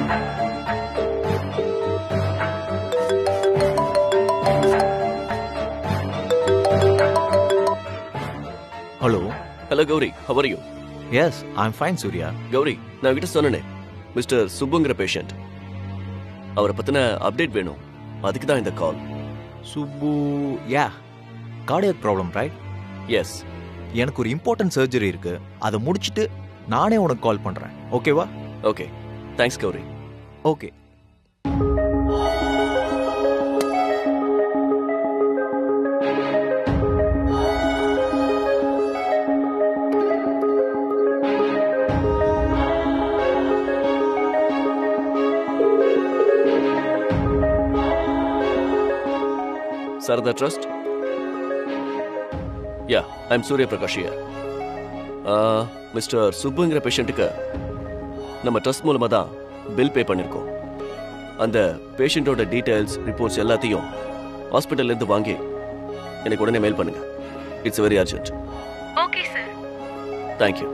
Hello hello Gowri how are you yes I'm fine Surya Gowri நான் கிட்ட சொன்னனே மிஸ்டர் சுப்புங்கிற பேஷண்ட் அவரை பத்தின அப்டேட் வேணும் அதுக்கு தான் இந்த கால் சுப்பு யா கார்டியக் ப்ராப்ளம் ரைட் எஸ் எனக்கு ஒரு இம்பார்ட்டன்ட் சர்ஜரி இருக்கு அதை முடிச்சிட்டு நானே உனக்கு கால் பண்றேன் ஓகேவா okay thanks Gauri okay Sharada trust yeah I am Surya Prakash here. Uh, mister சுப்புங்கிற பேஷண்ட்டுக்கு நம்ம ட்ரஸ்ட் மூலமாக தான் பில் பே பண்ணியிருக்கோம் அந்த பேஷண்ட்டோட டீட்டெயில்ஸ் ரிப்போர்ட்ஸ் எல்லாத்தையும் ஹாஸ்பிட்டல்லேருந்து வாங்கி எனக்கு உடனே மெயில் பண்ணுங்க it's very urgent okay sir thank you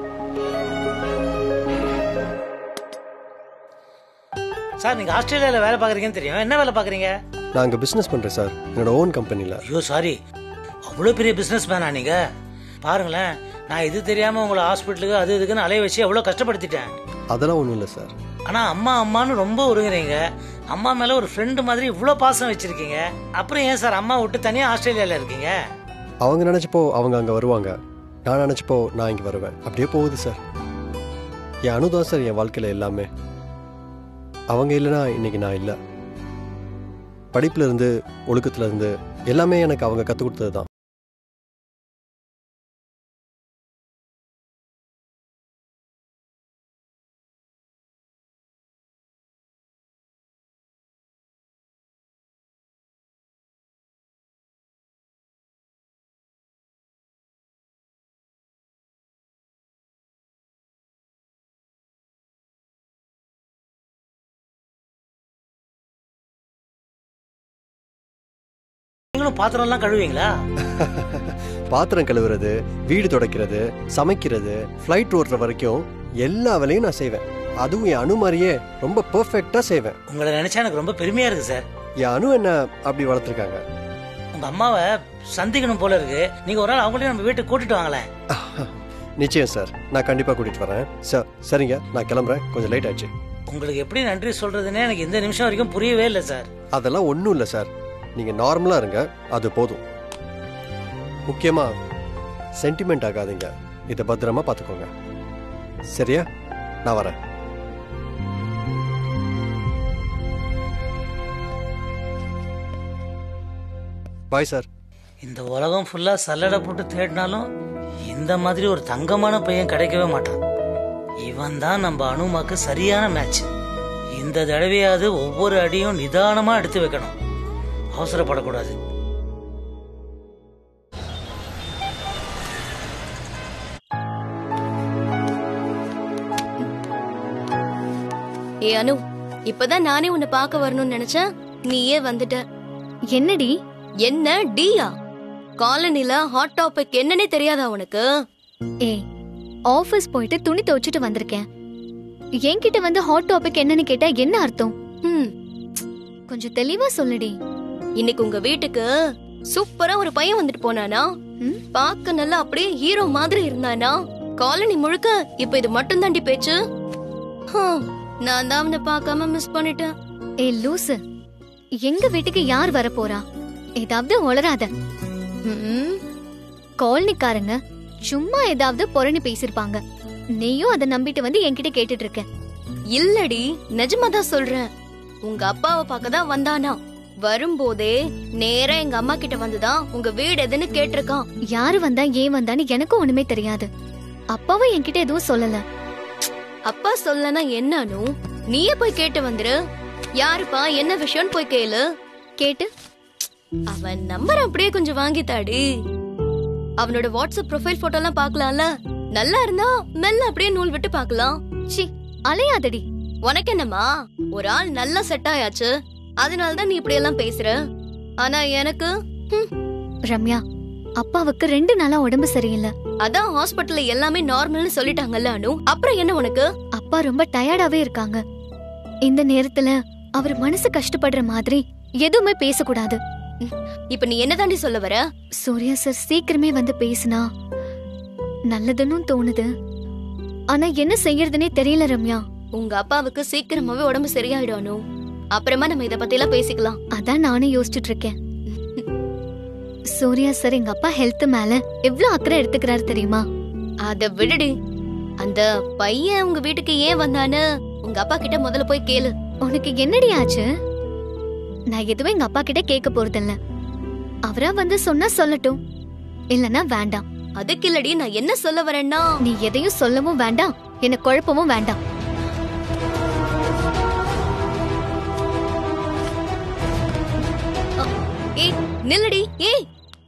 sir நீங்க ஆஸ்திரேலியால வேலை பாக்குறீங்கன்னு தெரியும் என்ன வேலை பாக்குறீங்க நான் அங்கே பிஸ்னஸ் பண்ணுறேன் சார் என்னோட ஓன் கம்பெனியில் ஐயோ சாரி அவ்வளோ பெரிய பிசினஸ் மேனா நீங்க பாருங்களேன் நான் இது தெரியாம உங்களை ஹாஸ்பிட்டலுக்கு அது இதுக்குன்னு அலைய வச்சு எவ்வளோ கஷ்டப்படுத்திட்டேன் அதெல்லாம் ஒன்றும் இல்லை சார் ஆனா அம்மா அம்மான்னு ரொம்ப ஒருங்குறீங்க அம்மா மேல ஒரு ஃப்ரெண்டு மாதிரி இவ்வளோ பாசம் வச்சிருக்கீங்க அப்புறம் ஏன் சார் அம்மா விட்டு தனியா ஆஸ்திரேலியால இருக்கீங்க அவங்க நினச்சப்போ அவங்க அங்கே வருவாங்க நான் நினச்சப்போ நான் இங்கே வருவேன் அப்படியே போகுது சார் என் அனுதான் சார் என் வாழ்க்கையில் எல்லாமே அவங்க இல்லைன்னா இன்னைக்கு நான் இல்லை படிப்புல இருந்து ஒழுக்கத்துல இருந்து எல்லாமே எனக்கு அவங்க கற்றுக் கொடுத்தது தான் நீங்களும் பாத்திரம் எல்லாம் கழுவீங்களா பாத்திரம் கழுவுறது வீடு துடைக்கிறது சமைக்கிறது ஃப்ளைட் ஓட்டுற வரைக்கும் எல்லா வேலையும் நான் செய்வேன் அதுவும் என் அணு மாதிரியே ரொம்ப பெர்ஃபெக்டாக செய்வேன் உங்களை நினைச்சா எனக்கு ரொம்ப பெருமையா இருக்கு சார் என் அணு என்ன அப்படி வளர்த்துருக்காங்க உங்க அம்மாவை சந்திக்கணும் போல இருக்கு நீங்க ஒரு நாள் அவங்களையும் நம்ம வீட்டுக்கு கூட்டிட்டு வாங்களேன் நிச்சயம் சார் நான் கண்டிப்பாக கூட்டிகிட்டு வரேன் சார் சரிங்க நான் கிளம்புறேன் கொஞ்சம் லேட் ஆயிடுச்சு உங்களுக்கு எப்படி நன்றி சொல்றதுன்னே எனக்கு இந்த நிமிஷம் வரைக்கும் புரியவே இல்லை சார் அதெல்லாம் ஒன்றும் இல்லை சார் நீங்கள் நார்மலாக இருங்க அது போதும் முக்கியமாக சென்டிமெண்ட் ஆகாதீங்க இதை பத்திரமா பார்த்துக்கோங்க சரியா நான் வரேன் பாய் சார் இந்த உலகம் ஃபுல்லா சல்லடை போட்டு தேடினாலும் இந்த மாதிரி ஒரு தங்கமான பையன் கிடைக்கவே மாட்டான் இவன் தான் நம்ம அனுமாக்கு சரியான மேட்ச் இந்த தடவையாவது ஒவ்வொரு அடியும் நிதானமா எடுத்து வைக்கணும் அவசரப்படக்கூடாது ஏ அனு இப்பதான் நானே உன்னை பார்க்க வரணும்னு நினைச்சேன் நீயே வந்துட்ட என்னடி என்ன டியா காலனில ஹாட் டாபிக் என்னன்னே தெரியாதா உனக்கு ஏய் ஆபீஸ் போயிட்டு துணி துவைச்சிட்டு வந்திருக்கேன் என்கிட்ட வந்து ஹாட் டாபிக் என்னன்னு கேட்டா என்ன அர்த்தம் ம், கொஞ்சம் தெளிவா சொல்லுடி இன்னைக்கு உங்க வீட்டுக்கு சூப்பரா ஒரு பையன் வந்துட்டு போனானா ம்? பார்க்க நல்லா அப்படியே ஹீரோ மாதிரி இருந்தானா காலனி முழுக்க இப்ப இது மட்டும் தாண்டி பேச்சு ஹம், நான் தான் அவனை பார்க்காம மிஸ் பண்ணிட்டேன் ஏய் லூசு எங்க வீட்டுக்கு யார் வர போறா ஏதாவது உளராத ம், காலனிக்காரங்க சும்மா ஏதாவது புறணி பேசிருப்பாங்க நீயும் அதை நம்பிட்டு வந்து என்கிட்ட கேட்டுட்டு இருக்க இல்லடி நிஜமாதான் சொல்றேன் உங்க அப்பாவை பார்க்க தான் வந்தானா வரும்போதே நேரா எங்க அம்மா கிட்ட வந்துதான் உங்க வீடு எதுன்னு கேட்டிருக்கான் யாரு வந்தா ஏன் வந்தான்னு எனக்கும் ஒண்ணுமே தெரியாது அப்பாவும் என்கிட்ட எதுவும் சொல்லல அப்பா சொல்லனா என்னன்னு நீயே போய் கேட்டு வந்துரு யாருப்பா என்ன விஷயம்னு போய் கேளு கேட்டு அவன் நம்பர் அப்படியே கொஞ்சம் வாங்கி தாடி அவனோட வாட்ஸ்அப் ப்ரொஃபைல் போட்டோ எல்லாம் பார்க்கலாம்ல நல்லா இருந்தா மெல்ல அப்படியே நூல் விட்டு பார்க்கலாம் சி அலையாதடி உனக்கு என்னம்மா ஒரு ஆள் நல்லா செட் ஆயாச்சு அதனால தான் நீ இப்படி எல்லாம் பேசுற ஆனா எனக்கு ஹம், ரம்யா அப்பாவுக்கு ரெண்டு நாளா உடம்பு சரியில்லை அதான் ஹாஸ்பிட்டல்ல எல்லாமே நார்மல்னு சொல்லிட்டாங்கல்ல அனு அப்புறம் என்ன உனக்கு அப்பா ரொம்ப டயர்டாவே இருக்காங்க இந்த நேரத்துல அவர் மனசு கஷ்டப்படுற மாதிரி எதுவுமே பேசக்கூடாது இப்ப நீ என்ன தாண்டி சொல்ல வர சூர்யா சார் சீக்கிரமே வந்து பேசினா நல்லதுன்னு தோணுது ஆனா என்ன செய்யறதுனே தெரியல ரம்யா உங்க அப்பாவுக்கு சீக்கிரமாவே உடம்பு சரியாயிடும் அனு அப்புறமா நம்ம இத பத்தி எல்லாம் பேசிக்கலாம் அதான் நானும் யோசிச்சுட்டு இருக்கேன் சூர்யா சார் எங்க அப்பா ஹெல்த் மேல எவ்வளவு அக்கறை எடுத்துக்கிறாரு தெரியுமா அத விடுடி அந்த பையன் உங்க வீட்டுக்கு ஏன் வந்தான்னு உங்க அப்பா கிட்ட முதல்ல போய் கேளு உனக்கு என்னடி ஆச்சு நான் எதுவும் எங்க அப்பா கிட்ட கேட்க போறதில்ல அவரா வந்து சொன்னா சொல்லட்டும் இல்லனா வேண்டாம் அதுக்கு இல்லடி நான் என்ன சொல்ல வரேன்னா நீ எதையும் சொல்லவும் வேண்டாம் என்ன குழப்பவும் வேண்டாம் ஏய் நில்லடி ஏய்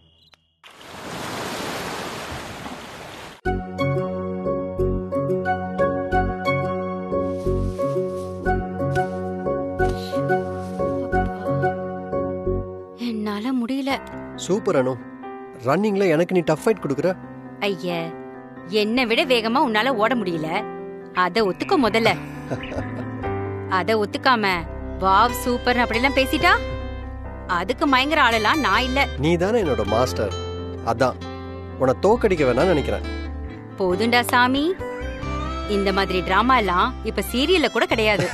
என்னால முடியல சூப்பர் அனு ரன்னிங்ல எனக்கு நீ டஃப் ஃபைட் கொடுக்குற ஐய என்னை விட வேகமா உன்னால ஓட முடியல அத ஒத்துக்க முதல்ல அத ஒத்துக்காம வாவ் சூப்பர் அப்படிலாம் பேசிட்டா அதுக்கு மயங்குற ஆளெல்லாம் நான் இல்ல நீ தானே என்னோட மாஸ்டர் அதான் உன்னை தோக்கடிக்க வேணாம்னு நினைக்கிறேன் போதுண்டா சாமி இந்த மாதிரி டிராமா எல்லாம் இப்ப சீரியல்ல கூட கிடையாது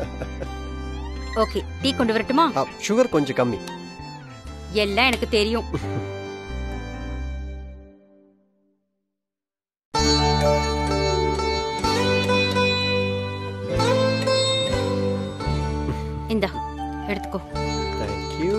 ஓகே டீ கொண்டு வரட்டுமா சுகர் கொஞ்சம் கம்மி எல்லாம் எனக்கு தெரியும் இந்தா எடுத்துக்கோ தேங்க்யூ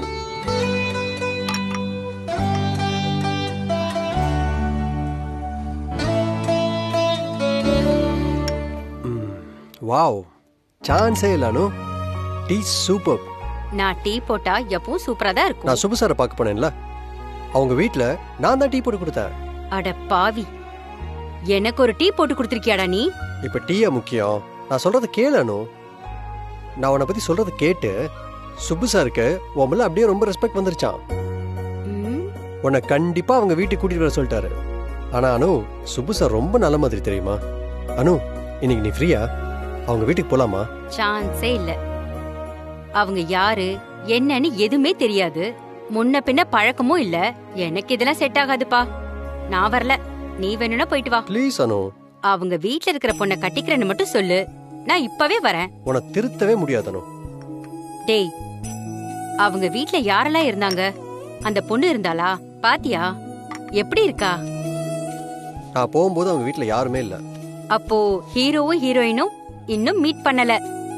வாவ் சான்ஸே இல்லை அனு டீ சூப்பர் நான் டீ போட்டா எப்பவும் சூப்பரா தான் இருக்கும் நான் சுபு சாரை பார்க்க போனேன்ல அவங்க வீட்டில் நான் தான் டீ போட்டு கொடுத்தேன் அட பாவி எனக்கு ஒரு டீ போட்டு கொடுத்திருக்கியாடா நீ இப்போ டீயா முக்கியம் நான் சொல்றத கேளு அனு நான் உன்னை பத்தி சொல்றத கேட்டு சுப்பு சாருக்கு உன் மேல அப்படியே ரொம்ப ரெஸ்பெக்ட் வந்துருச்சான் ம், உன்னை கண்டிப்பா அவங்க வீட்டுக்கு கூட்டிட்டு வர சொல்லிட்டாரு ஆனா அனு சுப்பு சார் ரொம்ப நல்ல மாதிரி தெரியுமா அனு இன்னைக்கு நீ ஃப்ரீயா அவங்க வீட்டுக்கு போலாமா சான்ஸே இல்ல அவங்க யாரு என்னன்னு எதுவுமே தெரியாது முன்ன பின்ன பழக்கமும் இல்ல எனக்கு இதெல்லாம் செட் ஆகாதுப்பா நான் வரல நீ வேணும்னா போயிட்டு வா ப்ளீஸ் அனு அவங்க வீட்ல இருக்கிற பொண்ணை கட்டிக்கிறேன்னு மட்டும் சொல்லு நான் இப்பவே வரேன் உன்னை திருத்தவே முடியாது அனு டேய் அவங்க வீட்ல யாரெல்லாம் இருந்தாங்க அந்த பொண்ணு இருந்தாளா பாத்தியா எப்படி இருக்கா நான் போகும்போது அவங்க வீட்ல யாருமே இல்ல அப்போ ஹீரோவும் ஹீரோயினும் இன்னும் மீட் பண்ணல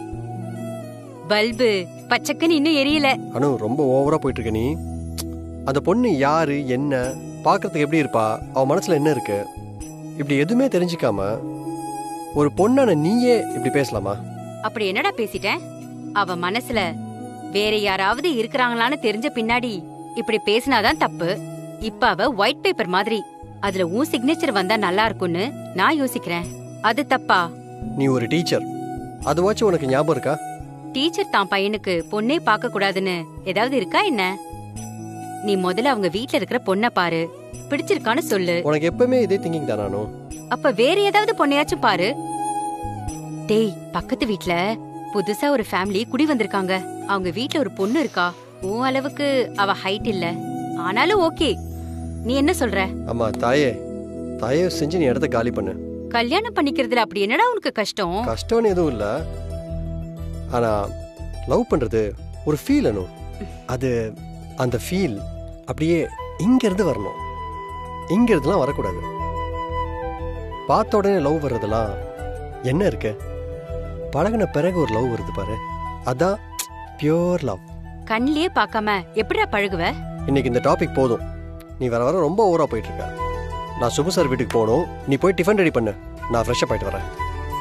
பல்பு பச்சைக்குன்னு இன்னும் எரியல அனு ரொம்ப ஓவரா போயிட்டு இருக்க நீ அந்த பொண்ணு யாரு என்ன பார்க்கறதுக்கு எப்படி இருப்பா அவ மனசுல என்ன இருக்கு இப்படி எதுவுமே தெரிஞ்சுக்காம ஒரு பொண்ணான நீயே இப்படி பேசலாமா அப்படி என்னடா பேசிட்டேன் அவ மனசுல வேற யாராவது இருக்கிறாங்களான்னு தெரிஞ்ச பின்னாடி இப்படி பேசினாதான் தப்பு இப்ப அவ ஒயிட் பேப்பர் மாதிரி அதுல உன் சிக்னேச்சர் வந்தா நல்லா இருக்கும்னு நான் யோசிக்கிறேன் அது தப்பா நீ ஒரு டீச்சர் அதுவாச்சும் உனக்கு ஞாபகம் இருக்கா டீச்சர் தான் பையனுக்கு பொண்ணே பார்க்க கூடாதுன்னு ஏதாவது இருக்கா என்ன நீ முதல்ல அவங்க வீட்ல இருக்கிற பொண்ண பாரு பிடிச்சிருக்கான்னு சொல்லு உனக்கு எப்பவுமே இதே திங்கிங் தான் நானும் அப்ப வேற ஏதாவது பொண்ணையாச்சும் பாரு டேய் பக்கத்து வீட்ல புதுசா ஒரு ஃபேமிலி குடி வந்திருக்காங்க அவங்க வீட்ல ஒரு பொண்ணு இருக்கா உன் அளவுக்கு அவ ஹைட் இல்ல ஆனாலும் ஓகே நீ என்ன சொல்ற ஆமா தாயே தாயே செஞ்சு நீ இடத்த காலி பண்ணு கல்யாணம் பண்ணிக்கிறதுல அப்படி என்னடா உனக்கு கஷ்டம் கஷ்டம்னு எதுவும் இல்ல ஆனா லவ் பண்றது ஒரு ஃபீல் அனும் அது அந்த ஃபீல் அப்படியே இங்க இருந்து வரணும் இங்க இருந்துலாம் வரக்கூடாது பார்த்த உடனே லவ் வர்றதெல்லாம் என்ன இருக்கு பழகுன பிறகு ஒரு லவ் வருது பாரு அதான் பியோர் லவ் கண்ணிலேயே பார்க்காம எப்படிடா பழகுவ இன்னைக்கு இந்த டாபிக் போதும் நீ வர வர ரொம்ப ஓவரா போயிட்டு இருக்க நான் சுபு சார் வீட்டுக்கு போகணும் நீ போய் டிஃபன் ரெடி பண்ணு நான் ஃப்ரெஷ்ஷப் ஆயிட்டு வரேன்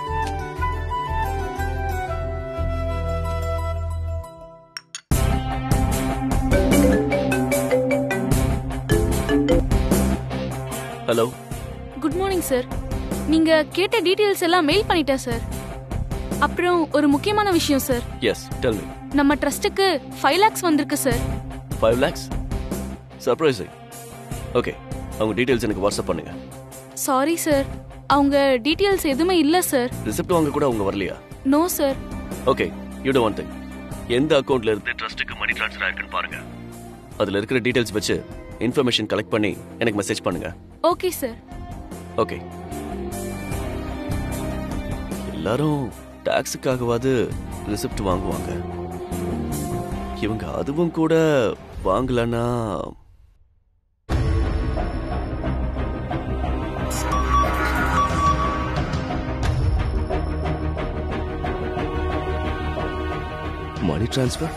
ஹலோ குட் மார்னிங் சார் நீங்க கேட்ட டீடைல்ஸ் எல்லாம் மெயில் பண்ணிட்டேன் சார் அப்புறம் ஒரு முக்கியமான விஷயம் சார் எஸ் டெல் மீ நம்ம ட்ரஸ்ட்டுக்கு ஃபைவ் லேக்ஸ் வந்திருக்கு sir five lakhs surprising okay அவங்க டீட்டெயில்ஸ் எனக்கு வாட்ஸ்அப் பண்ணுங்க சாரி சார் அவங்க டீடைல்ஸ் எதுவுமே இல்ல சார் ரிசிப்ட் வாங்க கூட அவங்க வரலையா no sir okay you do one thing எந்த அக்கௌண்ட்ல இருந்து ட்ரஸ்ட்டுக்கு மணி ட்ரான்ஸ்ஃபர் ஆயிருக்குன்னு பாருங்க அதுல இருக்கிற டீடைல்ஸ் வச்சு இன்ஃபர்மேஷன் கலெக்ட் பண்ணி எனக்கு மெசேஜ் பண்ணுங்க ஓகே சார் ஓகே எல்லாரும் டாக்ஸுக்காகவாது ரிசிப்ட் வாங்குவாங்க இவங்க அதுவும் கூட வாங்கலன்னா money transfer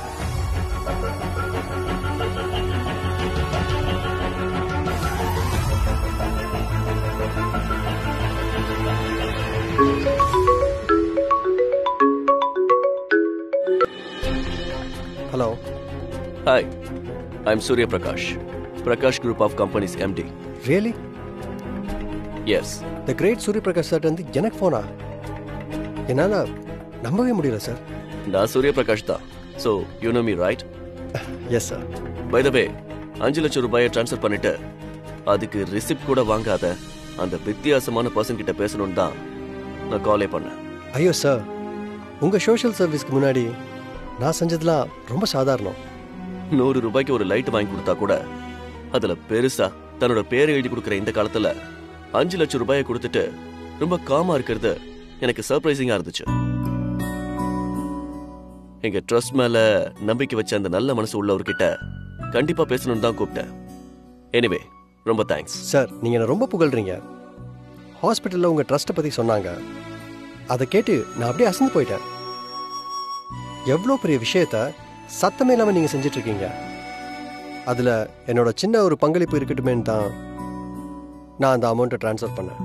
hello hi I am Surya Prakash Prakash group of companies MD really yes the great Surya Prakash sir வந்து எனக்கு ஃபோனா என்னால் நம்பவே முடியல சார் நான் சூர்ய பிரகாஷ் தான் so you know me right yes sir by the way அஞ்சு லட்சம் ரூபாயை ட்ரான்ஸ்ஃபர் பண்ணிட்டு அதுக்கு ரிசிப்ட் கூட வாங்காத அந்த வித்தியாசமான பர்சன் கிட்ட பேசணும்னு தான் நான் காலே பண்ணேன் ஐயோ சார் உங்கள் சோஷியல் சர்வீஸ்க்கு முன்னாடி நான் செஞ்சதெல்லாம் ரொம்ப சாதாரணம் நூறு ரூபாய்க்கு ஒரு லைட் வாங்கி கொடுத்தா கூட அதுல பெருசா தன்னோட பேரை எழுதி கொடுக்குற இந்த காலத்துல அஞ்சு லட்சம் ரூபாயை கொடுத்துட்டு ரொம்ப காமா இருக்கிறது எனக்கு சர்ப்ரைசிங்கா இருந்துச்சு எங்க ட்ரஸ்ட் மேல நம்பிக்கை வச்ச அந்த நல்ல மனசு உள்ளவர்கிட்ட கண்டிப்பா பேசணும்னு தான் கூப்பிட்டேன் எனிவே ரொம்ப தேங்க்ஸ் சார் நீங்கள் என்ன ரொம்ப புகழ்றீங்க ஹாஸ்பிட்டலில் உங்கள் ட்ரஸ்ட்டை பற்றி சொன்னாங்க அதை கேட்டு நான் அப்படியே அசந்து போயிட்டேன் எவ்வளோ பெரிய விஷயத்த சத்தமே இல்லாமல் நீங்கள் செஞ்சிட்ருக்கீங்க அதில் என்னோட சின்ன ஒரு பங்களிப்பு இருக்கட்டுமேன்னு தான் நான் அந்த அமௌண்ட்டை ட்ரான்ஸ்ஃபர் பண்ணேன்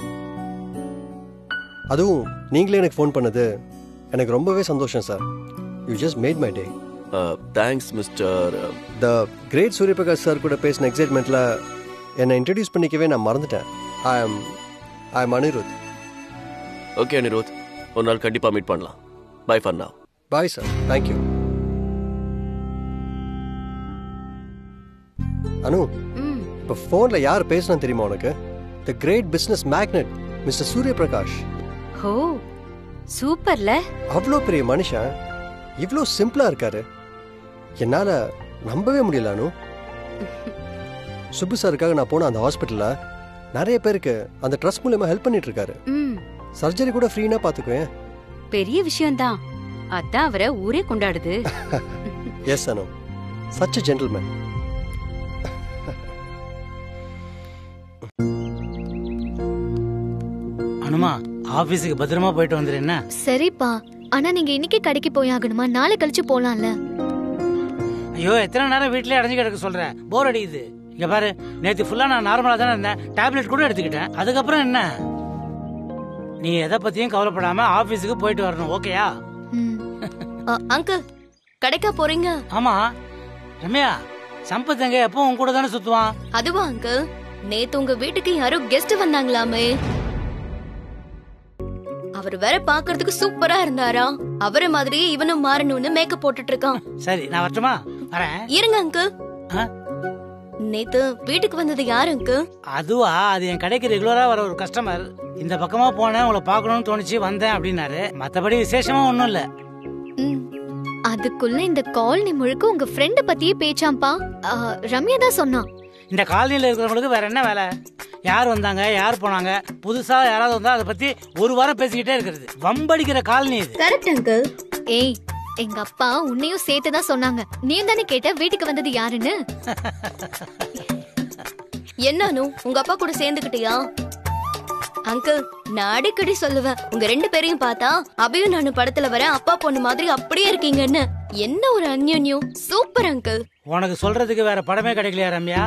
அதுவும் நீங்களே எனக்கு ஃபோன் பண்ணது எனக்கு ரொம்பவே சந்தோஷம் sir you just made my day thanks mister the great Suryaprakash sir கூட பேசின எக்ஸைட்மெண்ட்டில் என்னை இன்ட்ரடியூஸ் பண்ணிக்கவே நான் மறந்துட்டேன் I am I am Anirudh okay Anirudh ஒரு நாள் கண்டிப்பா மீட் பண்ணலாம் bye for now bye sir thank you Anu ம் இப்போ ஃபோனில் யார் பேசுனா தெரியுமா உனக்கு the great business magnet mister Suryaprakash ஹோ சூப்பர்ல அவ்வளோ பெரிய மனுஷன் இவ்வளோ சிம்பிளாக இருக்காரு என்னால் நம்பவே முடியல அனு சுப்பு சாருக்காக நான் போன அந்த ஹாஸ்பிட்டலில் நிறைய பேருக்கு அந்த ட்ரஸ்ட் மூலியமாக ஹெல்ப் பண்ணிட்டு இருக்காரு ம் சர்ஜரி கூட ஃப்ரீனா பார்த்துக்குவேன் பெரிய விஷயம்தான் அதான் அவரை ஊரே கொண்டாடுது எஸ் அனு சச் ஜென்டில்மேன் அனுமா ஆபீஸுக்கு பத்திரமா போயிட்டு வந்துரு என்ன சரிப்பா ஆனா நீங்க இன்னைக்கு கடைக்கு போய் ஆகணுமா நாளை கழிச்சு போலாம்ல ஐயோ எத்தனை நேரம் வீட்லயே அடைஞ்சு கிடக்க சொல்றேன் போர் அடிக்குது இங்க பாரு நேத்து ஃபுல்லா நான் நார்மலா தானே இருந்தேன் டேப்லெட் கூட எடுத்துக்கிட்டேன் அதுக்கப்புறம் என்ன நீ எதை பத்தியும் கவலைப்படாம ஆபீஸுக்கு போயிட்டு வரணும் ஓகேயா ம். அங்கிள் கடைக்கா போறீங்க ஆமா ரம்யா சம்பத் எங்க எப்போ உன் கூட தானே சுத்துவான் அதுவா அங்கிள் நேத்து உங்க வீட்டுக்கு யாரோ கெஸ்ட் வந்தாங்களாமே அவர் வேற பாக்குறதுக்கு சூப்பரா இருந்தாரா அவரை மாதிரியே இவனும் மாறணும்னு மேக்கப் போட்டுட்டு இருக்கான் சரி நான் வரட்டுமா வரேன் இருங்க அங்கிள் ஆ? நேத்து வீட்டுக்கு வந்தது யாரு அங்கிள் அதுவா அது என் கடைக்கு ரெகுலரா வர ஒரு கஸ்டமர் இந்த பக்கமா போனேன் உங்களை பார்க்கணும்னு தோணுச்சு வந்தேன் அப்படின்னாரு மத்தபடி விசேஷமா ஒண்ணும் இல்ல ம், அதுக்குள்ள இந்த காலனி முழுக்க உங்க ஃப்ரெண்ட பத்தியே பேச்சாம்பா ஆ, ரம்யா தான் சொன்னா இந்த காலனில இருக்கிறவங்களுக்கு வேற என்ன வேலை யார் வந்தாங்க யார் போனாங்க புதுசா யாராவது வந்தா அதை பத்தி ஒரு வாரம் பேசிக்கிட்டே இருக்கிறது வம்படிக்கிற காலனி இது கரெக்ட் அங்கிள் ஏய் எங்க அப்பா உன்னையும் சேர்த்து தான் சொன்னாங்க நீ தானே கேட்ட வீட்டுக்கு வந்தது யாருன்னு என்ன அனு உங்க அப்பா கூட சேர்ந்துக்கிட்டியா அங்கிள் நான் அடிக்கடி சொல்லுவேன் உங்க ரெண்டு பேரையும் பார்த்தா அபியும் நானும் படத்துல வர அப்பா பொண்ணு மாதிரி அப்படியே இருக்கீங்கன்னு என்ன ஒரு அந்யோன்யம் சூப்பர் அங்கிள் உனக்கு சொல்றதுக்கு வேற படமே கிடைக்கலையா ரம்யா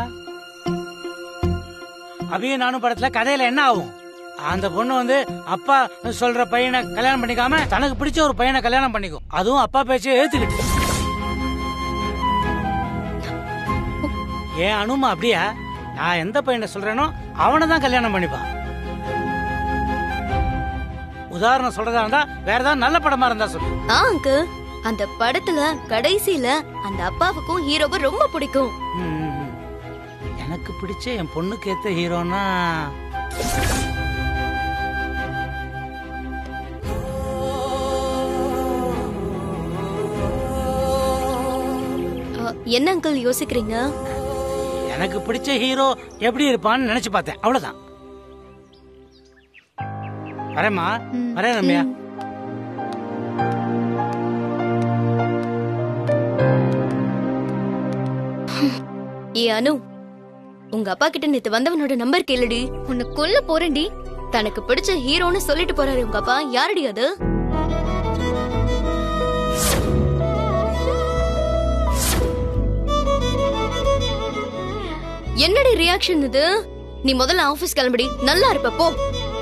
அபியும் நானும் படத்துல கதையில என்ன ஆகும் அந்த பொண்ணு வந்து அப்பா சொல்ற பையனை கல்யாணம் பண்ணிக்காம தனக்கு பிடிச்ச ஒரு பையனை கல்யாணம் பண்ணிக்கும் அதுவும் அப்பா பேச்சை ஏத்துக்கிட்டு ஏன் அனுமா அப்படியா நான் எந்த பையனை சொல்றேனோ அவனை தான் கல்யாணம் பண்ணிப்பான் உதாரணம் சொல்றதா இருந்தா வேற ஏதாவது நல்ல படமா இருந்தா சொல்லு ஆ அங்கிள் அந்த படத்துல கடைசியில அந்த அப்பாவுக்கும் ஹீரோவை ரொம்ப பிடிக்கும் ம், ம், ம். எனக்கு பிடிச்ச என் பொண்ணுக்கு ஏத்த ஹீரோனா என்ன அங்கிள் யோசிக்கிறீங்க எனக்கு பிடிச்ச ஹீரோ எப்படி இருப்பான்னு நினைச்சு பார்த்தேன் அவ்வளவுதான் வரேம்மா ம், வரேன் ரம்யா ம். ஏ அனு உங்க அப்பா கிட்ட நேத்து வந்தவனோட நம்பர் கேளுடி உன்னை கொல்ல போறேன்டி தனக்கு பிடிச்ச ஹீரோன்னு சொல்லிட்டு போறாரு உங்க அப்பா யாரடி அது என்னடி ரியாக்ஷன் இது நீ முதல்ல ஆபீஸ் கிளம்புடி நல்லா இருப்ப போ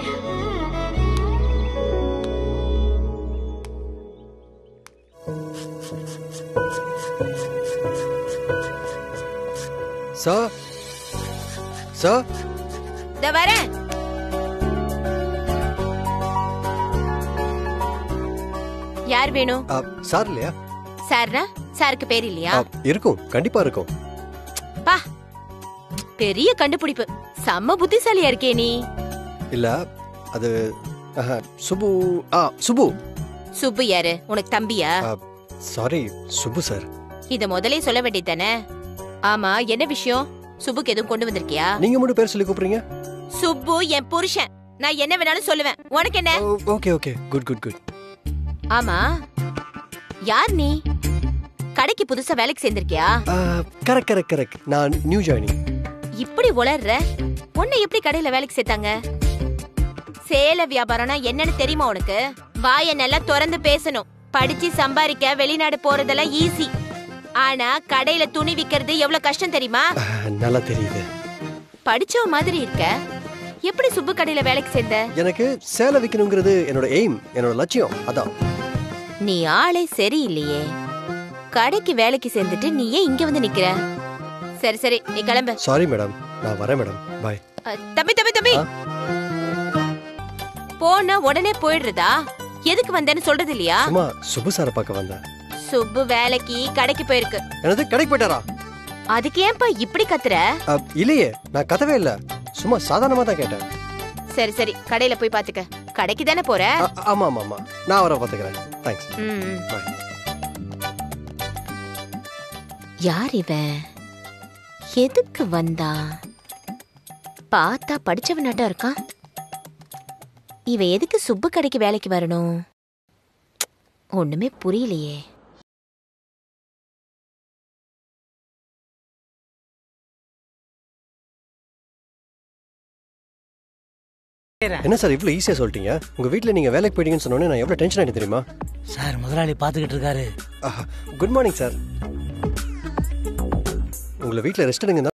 சார் சார் இந்த வரேன் யார் வேணும் ஆ, சார் இல்லையா சார்னா சாருக்கு பேர் இல்லையா ஆ, இருக்கும் கண்டிப்பா இருக்கும் பா பெரிய கண்டுபிடிப்பு செம்ம புத்திசாலியா இருக்கே நீ இல்ல அது ஆஹா, சுபு ஆ சுபு சுப்பு யாரு உனக்கு தம்பியா சாரி சுபு சார் இத முதலே சொல்ல வேண்டியதானே ஆமா என்ன விஷயம் சுப்புக்கு எதுவும் கொண்டு வந்திருக்கியா நீங்க மட்டும் பேர் சொல்லி கூப்பிடுறீங்க சுப்பு என் புருஷன் நான் என்ன வேணாலும் சொல்லுவேன் உனக்கு என்ன okay okay good good good ஆமா யார் நீ கடைக்கு புதுசா வேலைக்கு சேர்ந்திருக்கியா கரெக்ட் கரெக்ட் கரெக்ட் நான் நியூ ஜாயினிங் இப்படி உளர்ற உன்னை எப்படி கடையில வேலைக்கு சேர்த்தாங்க சேல வியாபாரம்னா என்னன்னு தெரியுமா உனக்கு வாய நல்லா திறந்து பேசணும் படிச்சு சம்பாதிக்க வெளிநாடு போறதெல்லாம் ஈஸி ஆனா கடையில துணி விக்கிறது எவ்வளவு கஷ்டம் தெரியுமா நல்லா தெரியுது படிச்சவ மாதிரி இருக்க எப்படி சுப்பு கடையில வேலைக்கு சேர்ந்த எனக்கு சேலை விற்கணுங்கிறது என்னோட எய்ம் என்னோட லட்சியம் அதான் நீ ஆளே சரியில்லையே கடைக்கு வேலைக்கு சேர்ந்துட்டு நீ ஏன் இங்க வந்து நிக்கிற சரி சரி நீ கிளம்பு சாரி மேடம் நான் வரேன் மேடம் பாய் அ, தம்பி தம்பி தம்பி ஆ? போனா உடனே போயிடுறதா எதுக்கு வந்தேன்னு சொல்றது இல்லையா சும்மா சுபு சாரை பார்க்க வந்தேன் சுப்பு வேலைக்கு கடைக்கு போயிருக்கு எனது கடைக்கு போயிட்டாரா அதுக்கு ஏன்பா இப்படி கத்துற அ, இல்லையே நான் கதவே இல்ல சும்மா சாதாரணமா தான் கேட்டேன் சரி சரி கடையில போய் பாத்துக்க கடைக்கு தானே போற அ, ஆமா ஆமா ஆமா நான் வர பாத்துக்கிறேன் தேங்க்ஸ் ம், ம். Bye. யார் இவன் எதுக்கு வந்தா பார்த்தா படிச்சவனாட்டம் இருக்கான் இவன் எதுக்கு சுப்பு கடைக்கு வேலைக்கு வரணும் ஒண்ணுமே புரியலையே என்ன சார் இவ்வளவு ஈஸியா சொல்லிட்டீங்க உங்க வீட்ல நீங்க வேலைக்கு போயிட்டீங்கன்னு சொன்னோன்னே நான் எவ்வளவு டென்ஷன் ஆயிட்டு தெரியுமா சார் முதலாளி பாத்துக்கிட்டு இருக்காரு குட் மார்னிங் சார் உங்களை வீட்ல ரெஸ்ட் எடுங்க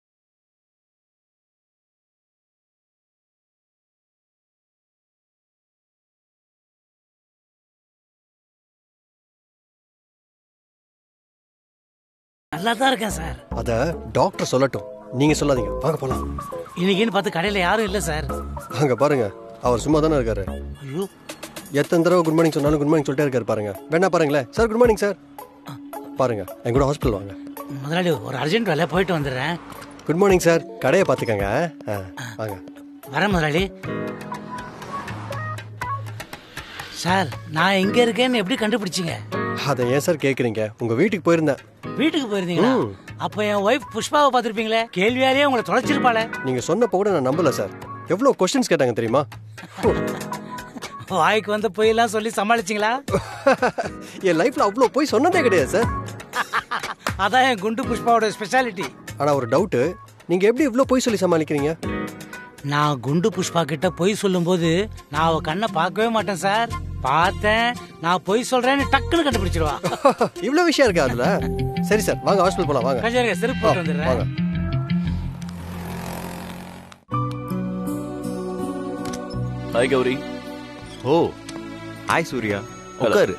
நல்லா தான் இருக்கேன் சார் அத டாக்டர் சொல்லட்டும் நீங்க சொல்லாதீங்க வாங்க போலாம் இன்னைக்குன்னு பார்த்து கடையில யாரும் இல்ல சார் அங்க பாருங்க அவர் சும்மா தானே இருக்காரு ஐயோ எத்தனை தடவை குட் மார்னிங் சொன்னாலும் குட் மார்னிங் சொல்லிட்டே இருக்காரு பாருங்க வேணா பாருங்களேன் சார் குட் மார்னிங் சார் பாருங்க என் கூட ஹாஸ்பிட்டல் வாங்க முதலாளி ஒரு அர்ஜென்ட் வேலை போயிட்டு வந்துடுறேன் குட் மார்னிங் சார் கடையை பார்த்துக்கங்க ஆ, வாங்க வரேன் முதலாளி சார் நான் எங்க இருக்கேன்னு எப்படி கண்டுபிடிச்சீங்க அதை ஏன் சார் கேக்குறீங்க உங்க வீட்டுக்கு போயிருந்தேன் வீட்டுக்கு போயிருந்தீங்களா ம். அப்ப என் ஒய்ஃப் புஷ்பாவை பார்த்திருப்பீங்களே கேள்வியாலேயே உங்களை தொலைச்சிருப்பாளே நீங்க சொன்னப்போ கூட நான் நம்பல சார் எவ்வளவு கொஸ்டின்ஸ் கேட்டாங்க தெரியுமா வாய்க்கு வந்த பொய்யெல்லாம் சொல்லி சமாளிச்சிங்களா என் லைஃப்ல அவ்வளோ போய் சொன்னதே கிடையாது சார் அதான் என் குண்டு புஷ்பாவோட ஸ்பெஷாலிட்டி ஆனா ஒரு டவுட்டு நீங்க எப்படி இவ்வளோ போய் சொல்லி சமாளிக்கிறீங்க நான் குண்டு புஷ்பா கிட்ட பொய் சொல்லும்போது நான் அவ கண்ணை பார்க்கவே மாட்டேன் சார் பார்த்தேன் நான் பொய் சொல்றேன்னு டக்குன்னு கண்டுபிடிச்சிருவா இவ்வளோ விஷயம் இருக்கா அதுல சரி சார் வாங்க ஹாஸ்பிட்டல் போலாம் வாங்க கொஞ்சம் இருங்க, செருப்பு போட்டு வந்துடுறேன் வாங்க hi Gauri oh hi Surya உட்காரு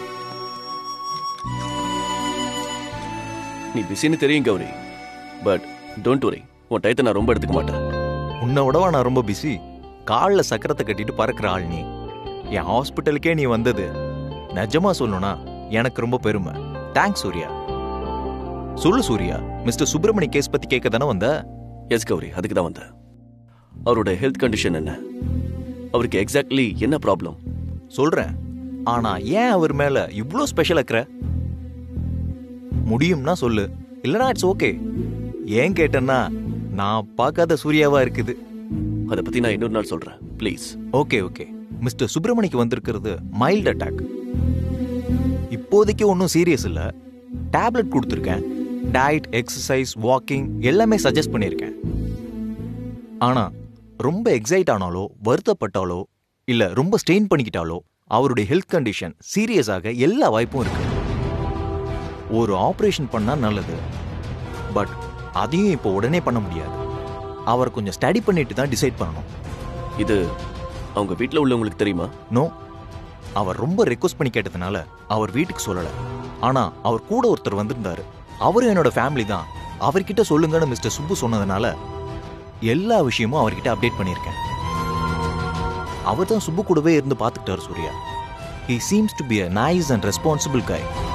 நீ பிஸின்னு தெரியும் கௌரி பட் டோன்ட் வரி உன் டயத்தை நான் ரொம்ப எடுத்துக்க மாட்டேன் உன்னை விடவா நான் ரொம்ப பிஸி காலில் சக்கரத்தை கட்டிட்டு பறக்கிற ஆள் நீ என் ஹாஸ்பிட்டலுக்கே நீ வந்தது நிஜமா சொல்லணும்னா எனக்கு ரொம்ப பெருமை தேங்க்ஸ் சூர்யா சொல்லு சூர்யா மிஸ்டர் சுப்பிரமணி கேஸ் பத்தி கேட்க தானே வந்த எஸ் கௌரி அதுக்கு தான் வந்தேன் அவரோட ஹெல்த் கண்டிஷன் என்ன அவருக்கு எக்ஸாக்ட்லி என்ன ப்ராப்ளம் சொல்றேன் ஆனா ஏன் அவர் மேல இவ்ளோ ஸ்பெஷல் அக்கற முடியும்னா சொல்லு இல்லனா இட்ஸ் ஓகே ஏன் கேட்டேன்னா நான் பார்க்காத சூர்யாவா இருக்குது அதை பத்தி நான் இன்னொரு நாள் சொல்றேன் ப்ளீஸ் ஓகே ஓகே மிஸ்டர் சுப்பிரமணிக்கு வந்திருக்கிறது மைல்ட் அட்டாக் இப்போதைக்கு ஒன்றும் சீரியஸ் இல்ல டேப்லெட் கொடுத்துருக்கேன் டயட் எக்ஸசைஸ் வாக்கிங் எல்லாமே சஜஸ்ட் பண்ணியிருக்கேன் ஆனா ரொம்ப எக்ஸைட் ஆனாலோ வருத்தப்பட்டாலோ இல்ல ரொம்ப ஸ்ட்ரெயின் பண்ணிக்கிட்டாலோ அவருடைய ஹெல்த் கண்டிஷன் சீரியஸ் ஆக எல்லா வாய்ப்பும் இருக்கு ஒரு ஆபரேஷன் பண்ணா நல்லது பட் அதையும் இப்போ உடனே பண்ண முடியாது அவர் கொஞ்சம் ஸ்டடி பண்ணிட்டு தான் டிசைட் பண்ணணும் இது அவங்க வீட்ல உள்ளவங்களுக்கு தெரியுமா நோ அவர் ரொம்ப ரெக்வஸ்ட் பண்ணி கேட்டதுனால அவர் வீட்டுக்கு சொல்லல ஆனா அவர் கூட ஒருத்தர் வந்திருந்தாரு அவரும் என்னோட ஃபேமிலி தான் அவர்கிட்ட சொல்லுங்கன்னு மிஸ்டர் சுப்பு சொன்னதுனால எல்லா விஷயமும் அவர்கிட்ட அப்டேட் பண்ணியிருக்கேன் அவர் தான் சுப்பு கூடவே இருந்து பார்த்துக்கிட்டாரு Surya he seems to be a nice and responsible guy